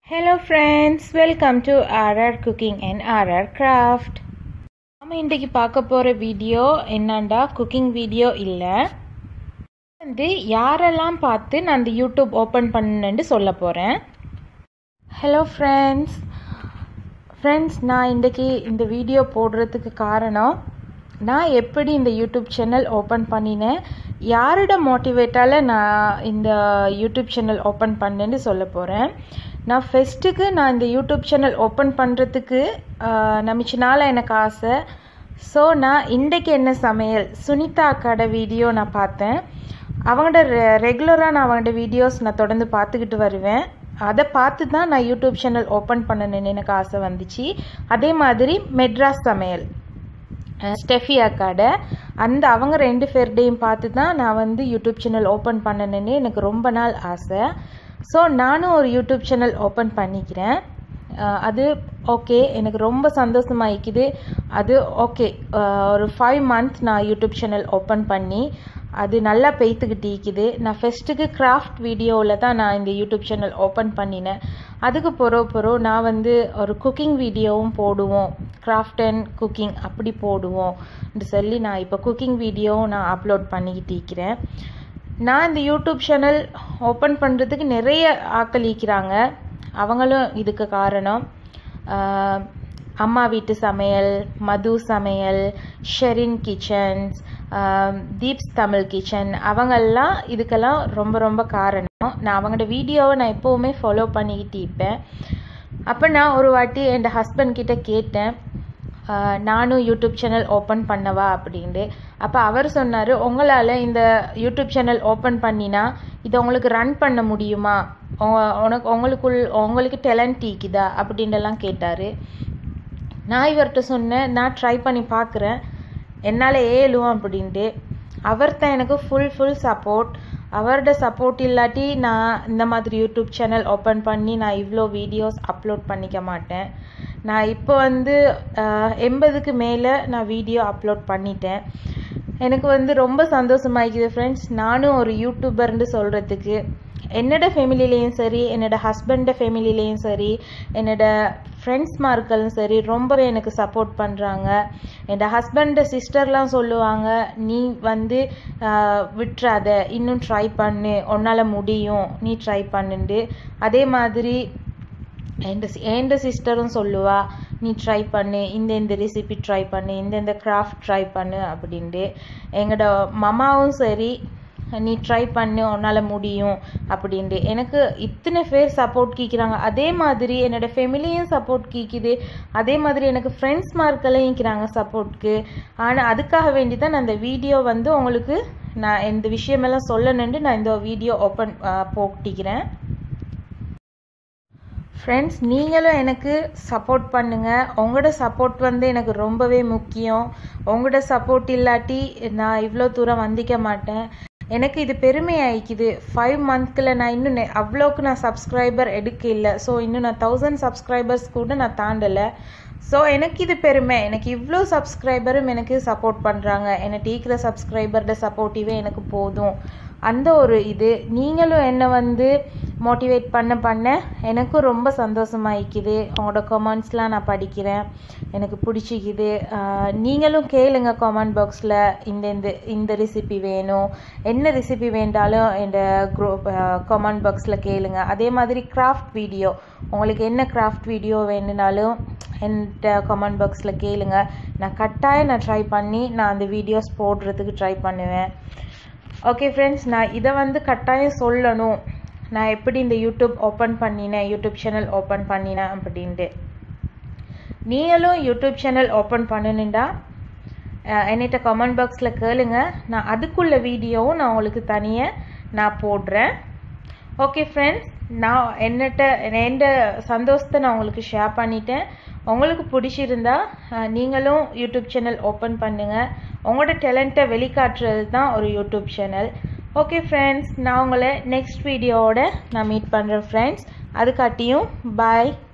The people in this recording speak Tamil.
Hello friends, welcome to RR Cooking and RR Craft. நம்ம இன்றைக்கி பார்க்க போகிற வீடியோ என்னண்டா குக்கிங் வீடியோ இல்லை வந்து யாரெல்லாம் பார்த்து நான் அந்த யூடியூப் ஓப்பன் பண்ணேன்னு சொல்ல போகிறேன் ஹலோ ஃப்ரெண்ட்ஸ் ஃப்ரெண்ட்ஸ் நான் இன்றைக்கி இந்த வீடியோ போடுறதுக்கு காரணம் நான் எப்படி இந்த யூடியூப் சேனல் ஓப்பன் பண்ணினேன் யாரோட மோட்டிவேட்டால் நான் இந்த யூடியூப் சேனல் ஓப்பன் பண்ணேன்னு சொல்ல போகிறேன் நான் ஃபெஸ்ட்டுக்கு நான் இந்த யூடியூப் சேனல் ஓப்பன் பண்ணுறதுக்கு நமிச்ச நாள் எனக்கு ஆசை ஸோ நான் இன்றைக்கு என்ன சமையல் சுனிதா அக்காட வீடியோ நான் பார்த்தேன் அவங்களோட ரெ ரெகுலராக நான் அவங்களோட வீடியோஸ் நான் தொடர்ந்து பார்த்துக்கிட்டு வருவேன் அதை பார்த்து தான் நான் யூடியூப் சேனல் ஓப்பன் பண்ணணுன்னு எனக்கு ஆசை வந்துச்சு அதே மாதிரி மெட்ராஸ் சமையல் ஸ்டெஃபி அக்காட அந்த அவங்க ரெண்டு பேர்டையும் பார்த்து தான் நான் வந்து யூடியூப் சேனல் ஓப்பன் பண்ணணுன்னு எனக்கு ரொம்ப நாள் ஆசை ஸோ நானும் ஒரு யூடியூப் சேனல் ஓப்பன் பண்ணிக்கிறேன் அது ஓகே எனக்கு ரொம்ப சந்தோஷமாயிக்குது அது ஓகே ஒரு ஃபைவ் மந்த் நான் யூடியூப் சேனல் ஓப்பன் பண்ணி அது நல்லா பெய்த்துக்கிட்டு இருக்குது நான் ஃபஸ்ட்டுக்கு கிராஃப்ட் வீடியோவில் தான் நான் இந்த யூடியூப் சேனல் ஓப்பன் பண்ணினேன் அதுக்கு பொறோ பொறோ நான் வந்து ஒரு குக்கிங் வீடியோவும் போடுவோம் கிராஃப்ட் அண்ட் குக்கிங் அப்படி போடுவோம் சொல்லி நான் இப்போ குக்கிங் வீடியோவும் நான் அப்லோட் பண்ணிக்கிட்டு இருக்கிறேன் நான் இந்த யூடியூப் சேனல் ஓப்பன் பண்ணுறதுக்கு நிறைய ஆக்களிக்கிறாங்க அவங்களும் இதுக்கு காரணம் அம்மா வீட்டு சமையல் மது சமையல் ஷெரின் கிச்சன்ஸ் தீப்ஸ் தமிழ் கிச்சன் அவங்கெல்லாம் இதுக்கெல்லாம் ரொம்ப ரொம்ப காரணம் நான் அவங்களோட வீடியோவை நான் எப்போவுமே ஃபாலோ பண்ணிக்கிட்டு இருப்பேன் அப்போ நான் ஒரு வாட்டி என் ஹஸ்பண்ட் கிட்ட கேட்டேன் நானும் யூடியூப் சேனல் ஓப்பன் பண்ணவா அப்படின்ட்டு அப்போ அவர் சொன்னார் உங்களால் இந்த யூடியூப் சேனல் ஓப்பன் பண்ணினா இதை உங்களுக்கு ரன் பண்ண முடியுமா உனக்கு உங்களுக்குள் உங்களுக்கு டேலண்ட் ஈக்குதா அப்படின்ட்டுலாம் கேட்டார் நான் இவர்கிட்ட சொன்னேன் நான் ட்ரை பண்ணி பார்க்குறேன் என்னால் ஏழும் அப்படின்ட்டு அவர் தான் எனக்கு ஃபுல் ஃபுல் சப்போர்ட் அவரோட சப்போர்ட் இல்லாட்டி நான் இந்த மாதிரி யூடியூப் சேனல் ஓப்பன் பண்ணி நான் இவ்வளோ வீடியோஸ் அப்லோட் பண்ணிக்க மாட்டேன் நான் இப்போ வந்து எண்பதுக்கு மேலே நான் வீடியோ அப்லோட் பண்ணிட்டேன் எனக்கு வந்து ரொம்ப சந்தோஷமாயிக்குது ஃப்ரெண்ட்ஸ் நானும் ஒரு யூடியூபர்னு சொல்கிறதுக்கு என்னோட ஃபேமிலிலேயும் சரி என்னோட ஹஸ்பண்ட ஃபேமிலிலேயும் சரி என்னோட ஃப்ரெண்ட்ஸ்மார்களும் சரி ரொம்பவே எனக்கு சப்போர்ட் பண்ணுறாங்க என்னோட ஹஸ்பண்ட சிஸ்டர்லாம் சொல்லுவாங்க நீ வந்து விட்டுறாத இன்னும் ட்ரை பண்ணு உன்னால் முடியும் நீ ட்ரை பண்ணுண்டு அதே மாதிரி எந்த எந்த சிஸ்டரும் சொல்லுவா நீ ட்ரை பண்ணு இந்த இந்த ரெசிபி ட்ரை பண்ணு இந்த இந்த கிராஃப்ட் ட்ரை பண்ணு அப்படின்ட்டு எங்களோட மமாவும் சரி நீ ட்ரை பண்ணு உன்னால் முடியும் அப்படின்ட்டு எனக்கு இத்தனை பேர் சப்போர்ட் கீக்கிறாங்க அதே மாதிரி என்னோடய ஃபெமிலியும் சப்போர்ட் கீக்குது அதே மாதிரி எனக்கு ஃப்ரெண்ட்ஸ் மார்க்கெல்லாம் ஈக்கிறாங்க சப்போர்ட்க்கு ஆனால் அதுக்காக வேண்டி தான் நான் இந்த வீடியோ வந்து உங்களுக்கு நான் இந்த விஷயமெல்லாம் சொல்லணுன்ட்டு நான் இந்த வீடியோ ஓப்பன் போட்டிக்கிறேன் ஃப்ரெண்ட்ஸ் நீங்களும் எனக்கு சப்போர்ட் பண்ணுங்கள் உங்களோட சப்போர்ட் வந்து எனக்கு ரொம்பவே முக்கியம் உங்களோட சப்போர்ட் இல்லாட்டி நான் இவ்வளோ தூரம் வந்திக்க மாட்டேன் எனக்கு இது பெருமை ஆயிக்குது ஃபைவ் மந்த்கில் நான் இன்னும் அவ்வளோக்கு நான் சப்ஸ்கிரைபர் எடுக்க இல்லை ஸோ இன்னும் நான் தௌசண்ட் சப்ஸ்கிரைபர்ஸ் கூட நான் தாண்டலை ஸோ எனக்கு இது பெருமை எனக்கு இவ்வளோ சப்ஸ்கிரைபரும் எனக்கு சப்போர்ட் பண்ணுறாங்க எனக்கு டீக்கிற சப்ஸ்கிரைபரோட சப்போர்ட்டிவே எனக்கு போதும் அந்த ஒரு இது நீங்களும் என்னை வந்து மோட்டிவேட் பண்ண பண்ண எனக்கும் ரொம்ப சந்தோஷமாயிக்குது உங்களோட கமெண்ட்ஸ்லாம் நான் படிக்கிறேன் எனக்கு பிடிச்சிக்குது நீங்களும் கேளுங்க கமெண்ட் பாக்ஸில் இந்த இந்த இந்த ரெசிபி வேணும் என்ன ரெசிபி வேண்டாலும் இந்த குரூப் கமெண்ட் பாக்ஸில் கேளுங்க அதே மாதிரி கிராஃப்ட் வீடியோ உங்களுக்கு என்ன கிராஃப்ட் வீடியோ வேணுனாலும் என்கிட்ட கமெண்ட் பாக்ஸில் கேளுங்க நான் கட்டாயம் நான் ட்ரை பண்ணி நான் அந்த வீடியோஸ் போடுறதுக்கு ட்ரை பண்ணுவேன் ஓகே ஃப்ரெண்ட்ஸ் நான் இதை வந்து கட்டாயம் சொல்லணும் நான் எப்படி இந்த யூடியூப் ஓப்பன் பண்ணினேன் யூடியூப் சேனல் ஓப்பன் பண்ணினேன் அப்படின்ட்டு நீங்களும் யூடியூப் சேனல் ஓப்பன் பண்ணணுண்டா என்கிட்ட கமெண்ட் பாக்ஸில் கேளுங்க நான் அதுக்குள்ள வீடியோவும் நான் உங்களுக்கு தனியாக நான் போடுறேன் ஓகே ஃப்ரெண்ட்ஸ் நான் என்னட்ட எந்த சந்தோஷத்தை நான் உங்களுக்கு ஷேர் பண்ணிட்டேன் உங்களுக்கு பிடிச்சிருந்தா நீங்களும் யூடியூப் சேனல் ஓப்பன் பண்ணுங்கள் உங்களோட டேலண்ட்டை வெளிக்காட்டுறது தான் ஒரு யூடியூப் சேனல் ஓகே ஃப்ரெண்ட்ஸ் நான் உங்களை நெக்ஸ்ட் வீடியோவோட நான் மீட் பண்ணுறேன் ஃப்ரெண்ட்ஸ் அதுக்காட்டியும் பாய்